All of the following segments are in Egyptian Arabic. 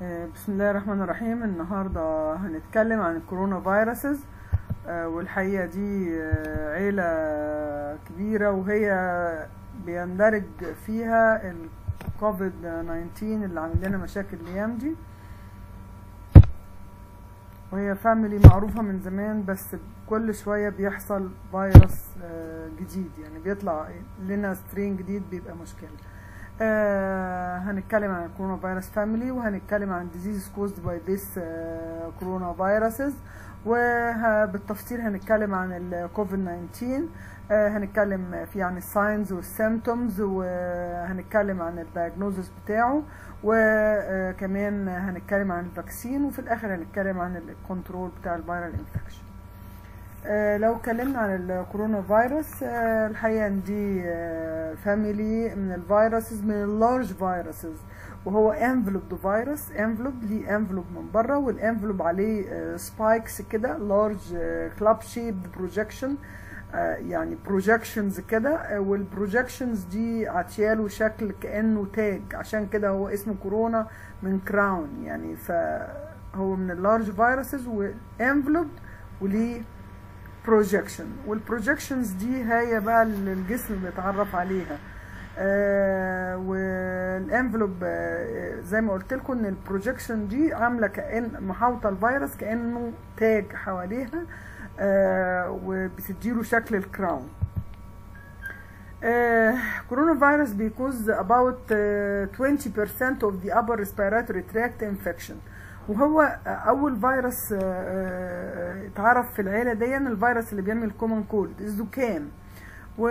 آه، بسم الله الرحمن الرحيم النهاردة هنتكلم عن الكورونا فيروسز آه، والحقيقة دي آه، عيلة كبيرة وهي بيندرج فيها الكوفيد 19 اللي عامل لنا مشاكل الأيام دي وهي فاميلي معروفة من زمان بس كل شوية بيحصل فيروس آه، جديد يعني بيطلع لنا سترين جديد بيبقى مشكلة آه هنتكلم عن الكورونا فيروس فاميلي وهنتكلم عن diseases caused by this آه كورونا فيروسز وبالتفصيل هنتكلم عن الكوفيد 19 آه هنتكلم فيه عن الساينز والسيمتومز وهنتكلم عن الدايجنوزس بتاعه وكمان هنتكلم عن الفاكسين وفي الاخر هنتكلم عن الكنترول بتاع الفيرال انفكشن آه، لو اتكلمنا عن الكورونا فيروس آه، الحقيقة ان دي فاميلي من الفيروسز من اللارج فيروسز وهو انفلوب فيروس انفلوب ليه انفلوب من بره والانفلوب عليه سبايكس كده لارج كلاب شيب بروجكشن يعني بروجكشنز كده والبروجكشنز دي عطياله شكل كانه تاج عشان كده هو اسمه كورونا من كراون يعني فهو من اللارج فيروسز وانفلوب وليه بروجكشن والبروجكشنز دي هي بقى اللي الجسم بيتعرف عليها آه والانفلوب آه زي ما قلت لكم ان البروجكشن دي عامله كان محاوطه الفيروس كانه تاج حواليها آه وبتديله شكل الكراون آه كورونا فيروس بيكوز about uh, 20% of the upper respiratory tract infection وهو اول فيروس اتعرف في العيله دي الفيروس اللي بيعمل كومن كولد الزكام و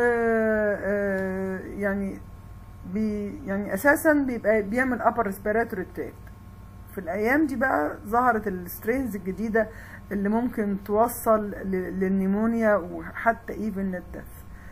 يعني بي يعني اساسا بيبقى بيعمل upper respiratory tract في الايام دي بقى ظهرت السترينز الجديده اللي ممكن توصل للنيمونيا وحتى ايفن للدث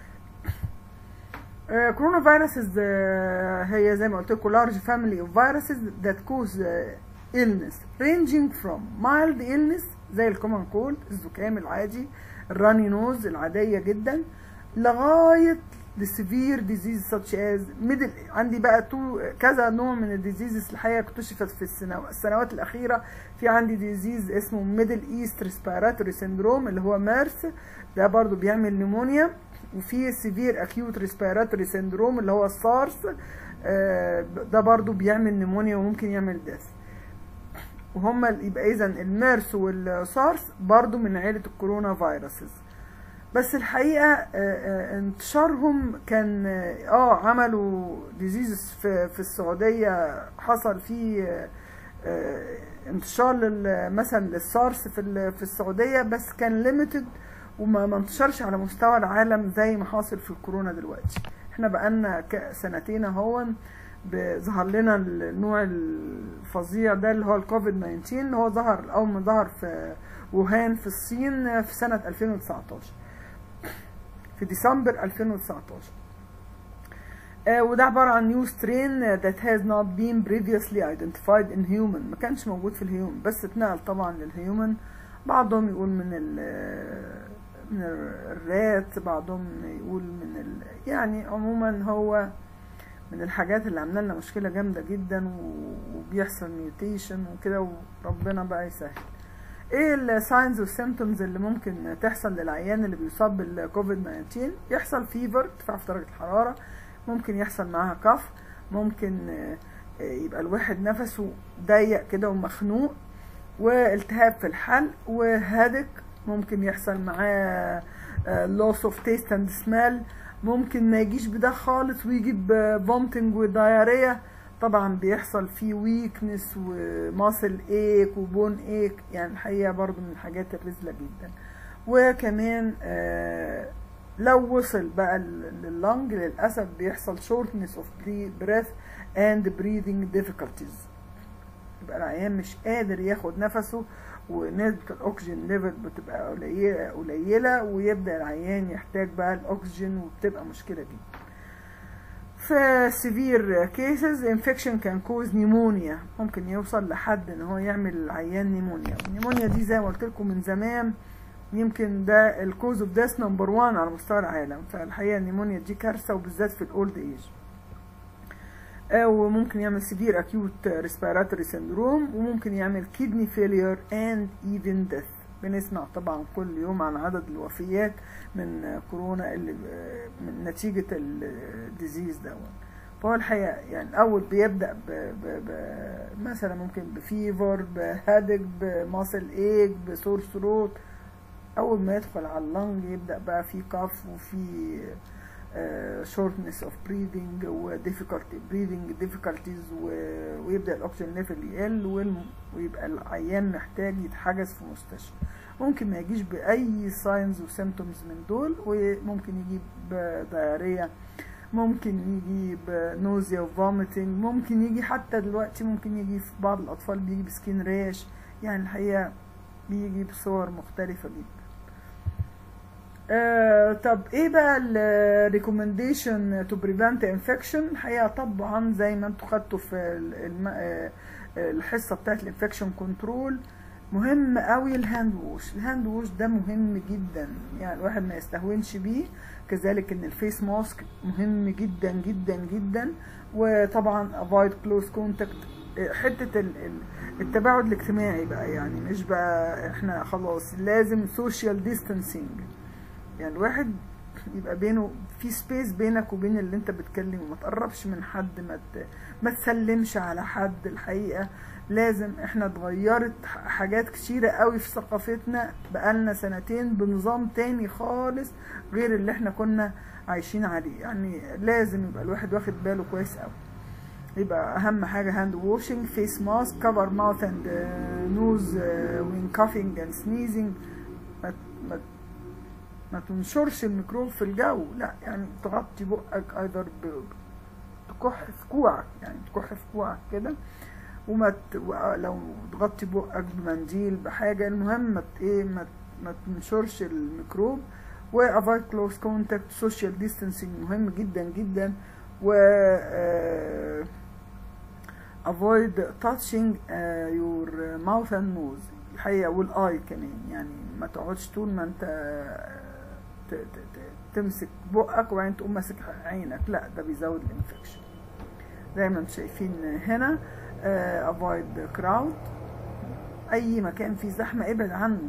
كورونا فيروسز هي زي ما قلت لكم large family of viruses that cause illness ranging from mild illness زي الكومن كولد الزكام العادي الراني نوز العادية جدا لغاية لسيفير ديزيز such as middle عندي بقى تو كذا نوع من الديزيزز الحقيقة اكتشفت في السنوات الأخيرة في عندي ديزيز اسمه ميدل ايست ريسبيراتوري سيندروم اللي هو ميرس ده برضو بيعمل نيمونيا وفي سيفير اكيوت ريسبيراتوري سيندروم اللي هو السارس ده برضو بيعمل نيمونيا وممكن يعمل ديث وهما يبقى اذا الميرس والسارس برضو من عيلة الكورونا فيروسز بس الحقيقة انتشارهم كان اه عملوا ديزيز في, في السعودية حصل فيه انتشار مثلا للسارس في في السعودية بس كان ليميتد وما ما انتشرش على مستوى العالم زي ما حاصل في الكورونا دلوقتي احنا بقالنا سنتين اهون ظهر لنا النوع الفظيع ده اللي هو الكوفيد 19 اللي هو ظهر اول ما ظهر في ووهان في الصين في سنة 2019 في ديسمبر 2019 آه وده عبارة عن نيو سترين that has not been previously identified in human ما كانش موجود في الهيومن بس اتنقل طبعا للهيومن بعضهم يقول من ال من الرات بعضهم يقول من ال يعني عموما هو من الحاجات اللي عامله لنا مشكله جامده جدا وبيحصل ميوتيشن وكده وربنا بقى يسهل ايه الساينز والسيمتومز اللي ممكن تحصل للعيان اللي بيصاب بالكوفيد 19 يحصل فيفر ارتفاع في درجه الحراره ممكن يحصل معاها كف ممكن يبقى الواحد نفسه ضيق كده ومخنوق والتهاب في الحلق وهدك ممكن يحصل معاه loss of taste and smell ممكن ما يجيش بده خالص ويجيب فومتنج ودايريا طبعا بيحصل فيه ويكنس وماسل ايك وبون ايك يعني الحقيقه برضو من الحاجات الرزله جدا وكمان آه لو وصل بقى لللنج للاسف بيحصل shortness of breath and breathing difficulties يبقى العيان مش قادر ياخد نفسه ونسبة الأكسجين ليفل بتبقى قليلة قليلة ويبدأ العيان يحتاج بقى الأكسجين وبتبقى مشكلة جدا. في severe cases infection can cause pneumonia ممكن يوصل لحد ان هو يعمل العيان نيمونيا النيمونيا دي زي ما قلت لكم من زمان يمكن ده الكوز اوف ديث نمبر 1 على مستوى العالم فالحقيقه النيمونيا دي كارثه وبالذات في الاولد ايج وممكن يعمل سيفير اكيوت ريسبيراتوري سيندروم وممكن يعمل كيدني فيلير اند ايفن ديث بنسمع طبعا كل يوم عن عدد الوفيات من كورونا اللي من نتيجة الديزيز ده فهو الحقيقة يعني أول بيبدأ ب ب ب مثلا ممكن بفيفر بهدج بماسل ايج بسور ثروت أول ما يدخل على اللنج يبدأ بقى في كف وفي shortness of breathing و difficulty breathing difficulties ويبدأ الأكسجين ليفل يقل ويبقى العيان محتاج يتحجز في مستشفى ممكن ما يجيش بأي ساينز وسيمتومز من دول وممكن يجيب دايريا ممكن يجي بنوزيا وفوميتنج ممكن يجي حتى دلوقتي ممكن يجي في بعض الأطفال بيجي بسكين ريش يعني الحقيقة بيجي بصور مختلفة جدا آه طب ايه بقى الريكومنديشن تو بريفنت انفكشن الحقيقه طبعا زي ما انتوا خدتوا في الم... آه الحصه بتاعت الانفكشن كنترول مهم قوي الهاند ووش الهاند ووش ده مهم جدا يعني الواحد ما يستهونش بيه كذلك ان الفيس ماسك مهم جدا جدا جدا وطبعا افايد كلوز كونتاكت حته التباعد الاجتماعي بقى يعني مش بقى احنا خلاص لازم سوشيال ديستانسينج يعني الواحد يبقى بينه في سبيس بينك وبين اللي انت بتكلمه ما تقربش من حد ما ما تسلمش على حد الحقيقه لازم احنا اتغيرت حاجات كتيرة قوي في ثقافتنا بقالنا سنتين بنظام تاني خالص غير اللي احنا كنا عايشين عليه يعني لازم يبقى الواحد واخد باله كويس قوي يبقى اهم حاجة هاند واشنج فيس ماسك كفر ماوث اند نوز وين كافينج اند سنيزنج ما ما ما تنشرش الميكروب في الجو لا يعني تغطي بقك ايضا تكح في كوعك يعني تكح في كوعك كده وما ت... لو تغطي بقك بمنديل بحاجه المهم ما ايه ما, ما تنشرش الميكروب وافايد كلوز كونتاكت سوشيال ديستانسينج مهم جدا جدا و افويد تاتشنج يور ماوث اند نوز الحقيقه والاي كمان يعني ما تقعدش طول ما انت ت... ت... تمسك بقك وبعدين تقوم ماسك عينك لا ده بيزود الانفكشن زي ما انتم شايفين هنا افويد كراود اي مكان فيه زحمه ابعد عنه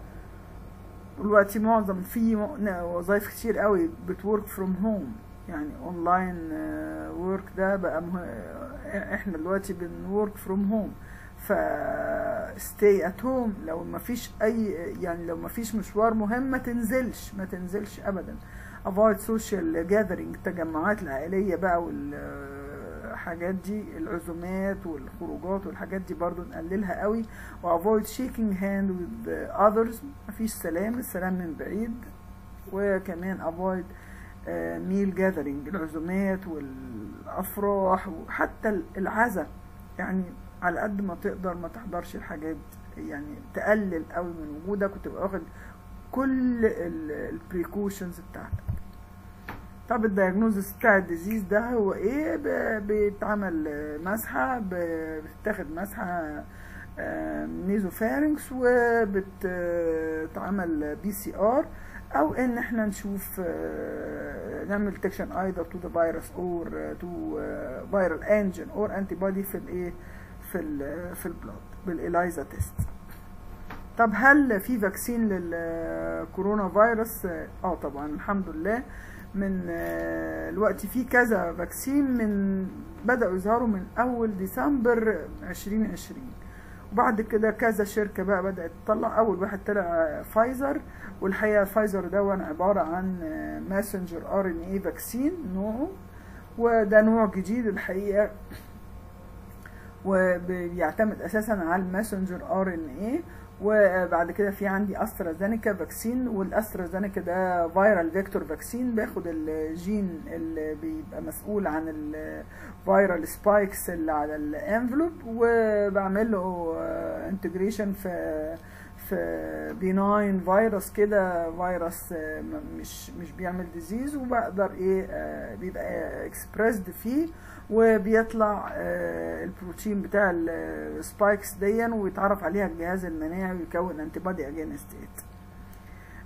دلوقتي معظم في وظائف كتير قوي بتورك فروم هوم يعني اونلاين ورك ده بقى مه... احنا دلوقتي بنورك فروم هوم ف stay at home لو ما فيش اي يعني لو ما فيش مشوار مهم ما تنزلش ما تنزلش ابدا avoid social gathering التجمعات العائليه بقى وال الحاجات دي العزومات والخروجات والحاجات دي برضو نقللها قوي و avoid shaking hand with others مفيش سلام السلام من بعيد وكمان avoid meal gathering العزومات والافراح وحتى العزا يعني على قد ما تقدر ما تحضرش الحاجات يعني تقلل قوي من وجودك وتبقى واخد كل البريكوشنز بتاعتك طب الدياجنوزس بتاع الديزيز ده هو ايه بيتعمل مسحة بتتاخد مسحة نيزوفارنكس وبتتعمل بي سي ار او ان احنا نشوف نعمل ديتكشن ايذر تو ذا فيروس اور تو فيرال انجن اور انتي بودي في الايه في ال في البلاد بالإلايزا تيست طب هل في فاكسين للكورونا فيروس اه طبعا الحمد لله من الوقت في كذا فاكسين من بدأوا يظهروا من أول ديسمبر 2020 وبعد كده كذا شركة بقى بدأت تطلع أول واحد طلع فايزر والحقيقة فايزر ده عبارة عن ماسنجر ار ان اي فاكسين نوعه وده نوع جديد الحقيقة وبيعتمد اساسا على الماسنجر ار ان اي وبعد كده في عندي استرازينيكا فاكسين والاسترازينيكا ده فيرال فيكتور فاكسين باخد الجين اللي بيبقى مسؤول عن الفيرال سبايكس اللي على الانفلوب وبعمل له انتجريشن في في بيناين فيروس كده فيروس مش مش بيعمل ديزيز وبقدر ايه بيبقى اكسبريسد فيه وبيطلع البروتين بتاع السبايكس ديا ويتعرف عليها الجهاز المناعي ويكون انتي بودي اجينست ات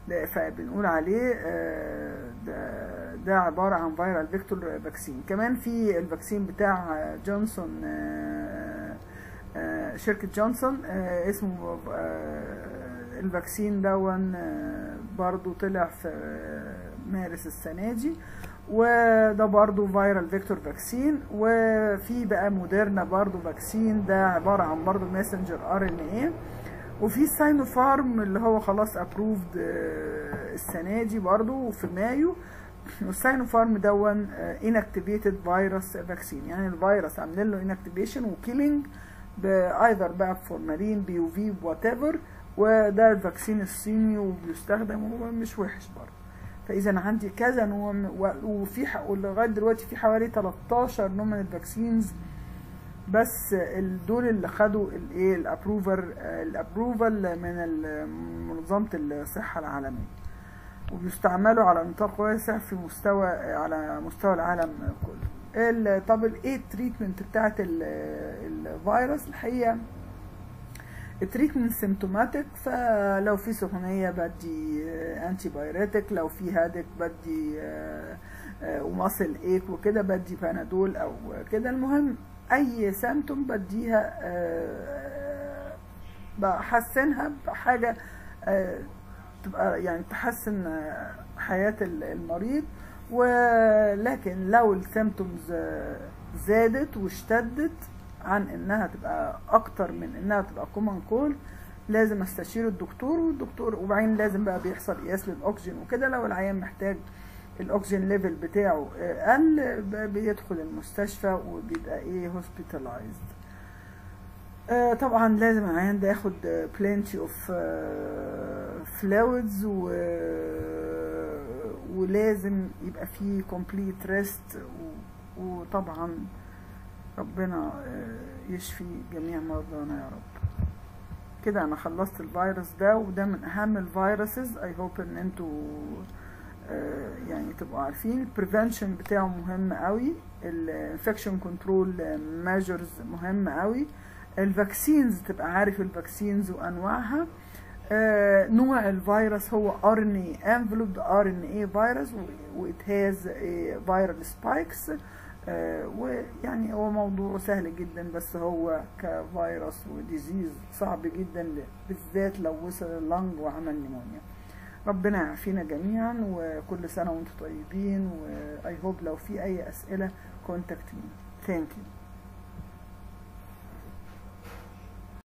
ده فبنقول عليه آه، ده, ده عبارة عن فيرال فيكتور فاكسين كمان في الفاكسين بتاع جونسون آه، آه، شركة جونسون آه، اسمه آه، الفاكسين دون آه، برضو طلع في آه، مارس السنة دي وده برضو فيرال فيكتور فاكسين وفي بقى موديرنا برضو فاكسين ده عبارة عن برضو ماسنجر ار ان ايه وفي ساينو فارم اللي هو خلاص ابروفد السنة دي برضو في مايو والساينو فارم دون انكتيفيتد فيروس فاكسين يعني الفيروس عاملين له انكتيفيشن وكيلينج بايذر بقى بفورمالين بي يو في وات ايفر وده الفاكسين الصيني وبيستخدم وهو مش وحش برضه فاذا عندي كذا نوع من- و- وفي ح- ولغايه دلوقتي في حوالي 13 نوع من الفاكسينز بس ال- دول اللي خدوا الايه الابروفر الابروفال من ال- منظمه الصحه العالميه وبيستعملوا على نطاق واسع في مستوى على مستوى العالم كله ال- طب الايه التريتمنت بتاعت ال- الفيروس الحقيقه التريتمنت سيمتوماتيك فلو في سخونية بدي انتي بايريتك لو في هادك بدي ومصل ايك وكده بدي بانادول او كده المهم اي سيمتوم بديها آه، بحسنها بحاجة آه، تبقى يعني تحسن آه، حياة ال- المريض ولكن لو السيمتومز زادت واشتدت عن انها تبقى اكتر من انها تبقى كومن كول لازم استشير الدكتور والدكتور وبعدين لازم بقى بيحصل قياس للاكسجين وكده لو العيان محتاج الاكسجين ليفل بتاعه آه، قل ب- بيدخل المستشفى وبيبقى ايه هوسبيتالايزد آه، طبعا لازم العيان ده ياخد بلانتي اوف فلويدز و ولازم يبقى فيه كومبليت ريست وطبعا ربنا آه، يشفي جميع مرضانا يا رب كده انا خلصت الفيروس ده وده من اهم الفيروسز اي هوب ان انتوا آه، يعني تبقوا عارفين البريفنشن بتاعه مهم قوي الانفكشن كنترول ميجرز مهم قوي الفاكسينز تبقى عارف الفاكسينز وانواعها آه، نوع الفيروس هو RNA enveloped RNA فيروس و it has a viral spikes آه، ويعني هو موضوع سهل جدا بس هو كفيروس وديزيز صعب جدا ل- بالذات لو وصل اللنج وعمل نيمونيا ربنا يعافينا جميعا وكل سنة وانتم طيبين و I hope لو في أي أسئلة contact me thank you